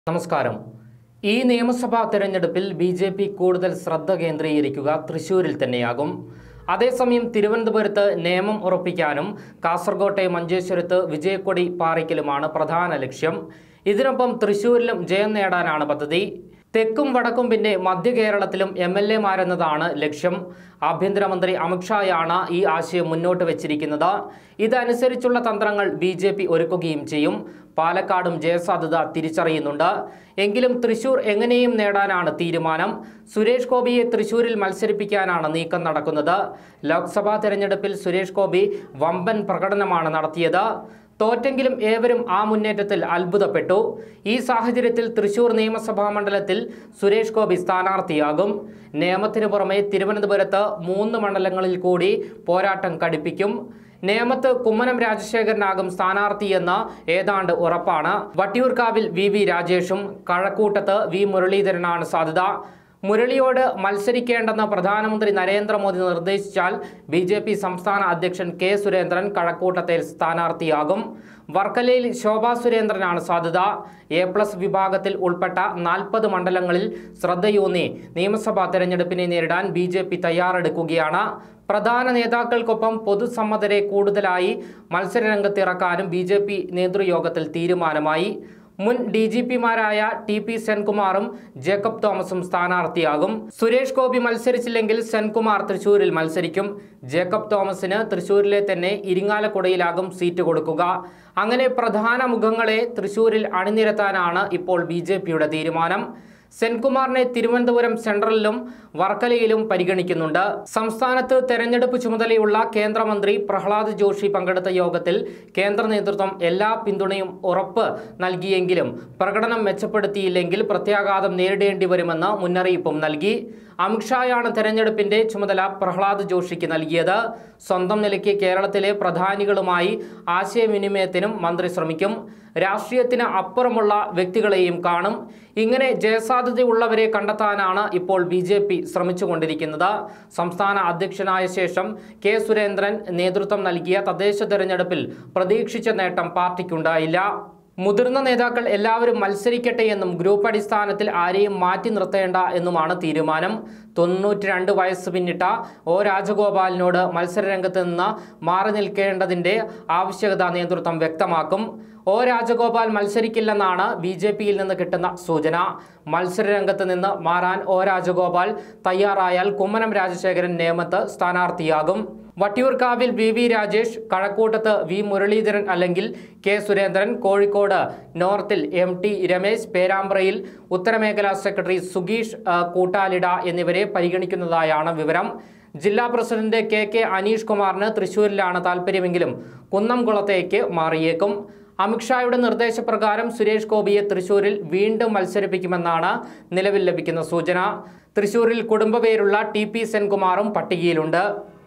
നമസ്കാരം ഈ നിയമസഭാ തെരഞ്ഞെടുപ്പിൽ ബി ജെ പി കൂടുതൽ ശ്രദ്ധ കേന്ദ്രീകരിക്കുക തൃശൂരിൽ തന്നെയാകും അതേസമയം തിരുവനന്തപുരത്ത് നിയമം ഉറപ്പിക്കാനും കാസർകോട്ടെ മഞ്ചേശ്വരത്ത് വിജയക്കൊടി പാറിക്കലുമാണ് പ്രധാന ലക്ഷ്യം ഇതിനൊപ്പം തൃശൂരിലും ജയം നേടാനാണ് പദ്ധതി തെക്കും വടക്കും പിന്നെ മധ്യ കേരളത്തിലും എം എൽ എമാരെന്നതാണ് ലക്ഷ്യം ആഭ്യന്തരമന്ത്രി അമിത്ഷായാണ് ഈ ആശയം മുന്നോട്ട് വെച്ചിരിക്കുന്നത് ഇതനുസരിച്ചുള്ള തന്ത്രങ്ങൾ ബി ജെ പി ഒരുക്കുകയും ചെയ്യും പാലക്കാടും ജയസാധ്യത തിരിച്ചറിയുന്നുണ്ട് എങ്കിലും തൃശൂർ എങ്ങനെയും നേടാനാണ് തീരുമാനം സുരേഷ് ഗോപിയെ തൃശൂരിൽ മത്സരിപ്പിക്കാനാണ് നീക്കം നടക്കുന്നത് ലോക്സഭാ തെരഞ്ഞെടുപ്പിൽ സുരേഷ് ഗോപി വമ്പൻ പ്രകടനമാണ് നടത്തിയത് തോറ്റെങ്കിലും ഏവരും ആ മുന്നേറ്റത്തിൽ അത്ഭുതപ്പെട്ടു ഈ സാഹചര്യത്തിൽ തൃശൂർ നിയമസഭാ മണ്ഡലത്തിൽ സുരേഷ് ഗോപി സ്ഥാനാർത്ഥിയാകും നിയമത്തിന് പുറമെ തിരുവനന്തപുരത്ത് മൂന്ന് മണ്ഡലങ്ങളിൽ കൂടി പോരാട്ടം കടുപ്പിക്കും നേമത്ത് കുമ്മനം രാജശേഖരനാകും സ്ഥാനാർത്ഥിയെന്ന് ഏതാണ്ട് ഉറപ്പാണ് വട്ടിയൂർക്കാവിൽ വി വി രാജേഷും കഴക്കൂട്ടത്ത് വി മുരളീധരനാണ് സാധ്യത മുരളിയോട് മത്സരിക്കേണ്ടെന്ന് പ്രധാനമന്ത്രി നരേന്ദ്രമോദി നിർദ്ദേശിച്ചാൽ ബി ജെ പി സംസ്ഥാന അധ്യക്ഷൻ കെ സുരേന്ദ്രൻ കഴക്കൂട്ടത്തിൽ സ്ഥാനാർത്ഥിയാകും വർക്കലയിൽ ശോഭാ സുരേന്ദ്രനാണ് സാധ്യത എ പ്ലസ് വിഭാഗത്തിൽ ഉൾപ്പെട്ട നാൽപ്പത് മണ്ഡലങ്ങളിൽ ശ്രദ്ധയൂന്നി നിയമസഭാ തെരഞ്ഞെടുപ്പിനെ നേരിടാൻ ബി ജെ പി തയ്യാറെടുക്കുകയാണ് പ്രധാന നേതാക്കൾക്കൊപ്പം പൊതുസമ്മതരെ കൂടുതലായി മത്സരരംഗത്തിറക്കാനും ബി ജെ പി നേതൃയോഗത്തിൽ തീരുമാനമായി മുൻ ഡി ജി പിമാരായ ടി പി സെൻകുമാറും ജേക്കബ് തോമസും സ്ഥാനാർത്ഥിയാകും സുരേഷ് ഗോപി മത്സരിച്ചില്ലെങ്കിൽ സെൻകുമാർ തൃശൂരിൽ മത്സരിക്കും ജേക്കബ് തോമസിന് തൃശൂരിലെ തന്നെ ഇരിങ്ങാലക്കുടയിലാകും സീറ്റ് കൊടുക്കുക അങ്ങനെ പ്രധാന മുഖങ്ങളെ തൃശൂരിൽ അണിനിരത്താനാണ് ഇപ്പോൾ ബി തീരുമാനം സെൻകുമാറിനെ തിരുവനന്തപുരം സെൻട്രലിലും വർക്കലയിലും പരിഗണിക്കുന്നുണ്ട് സംസ്ഥാനത്ത് തെരഞ്ഞെടുപ്പ് ചുമതലയുള്ള കേന്ദ്രമന്ത്രി പ്രഹ്ലാദ് ജോഷി പങ്കെടുത്ത യോഗത്തിൽ കേന്ദ്ര നേതൃത്വം എല്ലാ പിന്തുണയും ഉറപ്പ് നൽകിയെങ്കിലും പ്രകടനം മെച്ചപ്പെടുത്തിയില്ലെങ്കിൽ പ്രത്യാഘാതം നേരിടേണ്ടി വരുമെന്ന് മുന്നറിയിപ്പും നൽകി അമിത്ഷായാണ് തെരഞ്ഞെടുപ്പിന്റെ ചുമതല പ്രഹ്ലാദ് ജോഷിക്ക് നൽകിയത് സ്വന്തം നിലയ്ക്ക് കേരളത്തിലെ പ്രധാനികളുമായി ആശയവിനിമയത്തിനും മന്ത്രി ശ്രമിക്കും രാഷ്ട്രീയത്തിന് അപ്പുറമുള്ള വ്യക്തികളെയും കാണും ഇങ്ങനെ ജയസാധ്യതയുള്ളവരെ കണ്ടെത്താനാണ് ഇപ്പോൾ ബി ജെ പി ശ്രമിച്ചുകൊണ്ടിരിക്കുന്നത് സംസ്ഥാന അധ്യക്ഷനായ ശേഷം കെ സുരേന്ദ്രൻ നേതൃത്വം നൽകിയ തദ്ദേശ തെരഞ്ഞെടുപ്പിൽ പ്രതീക്ഷിച്ച നേട്ടം പാർട്ടിക്കുണ്ടായില്ല മുതിർന്ന നേതാക്കൾ എല്ലാവരും മത്സരിക്കട്ടെ എന്നും ഗ്രൂപ്പ് അടിസ്ഥാനത്തിൽ ആരെയും മാറ്റി നിർത്തേണ്ട എന്നുമാണ് തീരുമാനം തൊണ്ണൂറ്റി രണ്ട് വയസ്സ് പിന്നിട്ട ഒ രാജഗോപാലിനോട് മത്സരരംഗത്ത് നിന്ന് മാറി നിൽക്കേണ്ടതിൻ്റെ ആവശ്യകത നേതൃത്വം വ്യക്തമാക്കും ഒ രാജഗോപാൽ മത്സരിക്കില്ലെന്നാണ് ബി ജെ പിയിൽ നിന്ന് കിട്ടുന്ന സൂചന മത്സരരംഗത്ത് നിന്ന് മാറാൻ ഒ രാജഗോപാൽ തയ്യാറായാൽ കുമ്മനം രാജശേഖരൻ നേമത്ത് സ്ഥാനാർത്ഥിയാകും വട്ടിയൂർക്കാവിൽ വി വി രാജേഷ് കഴക്കൂട്ടത്ത് വി മുരളീധരൻ അല്ലെങ്കിൽ കെ സുരേന്ദ്രൻ കോഴിക്കോട് നോർത്തിൽ എം ടി രമേശ് പേരാമ്പ്രയിൽ ഉത്തരമേഖലാ സെക്രട്ടറി സുഗീഷ് ആ, കൂട്ടാലിട എന്നിവരെ പരിഗണിക്കുന്നതായാണ് വിവരം ജില്ലാ പ്രസിഡന്റ് കെ കെ അനീഷ് കുമാറിന് തൃശൂരിലാണ് താൽപ്പര്യമെങ്കിലും കുന്നംകുളത്തേക്ക് മാറിയേക്കും അമിത്ഷായുടെ നിർദ്ദേശപ്രകാരം സുരേഷ് ഗോപിയെ തൃശൂരിൽ വീണ്ടും മത്സരിപ്പിക്കുമെന്നാണ് നിലവിൽ ലഭിക്കുന്ന സൂചന തൃശൂരിൽ കുടുംബപേരുള്ള ടി പി സെൻകുമാറും പട്ടികയിലുണ്ട്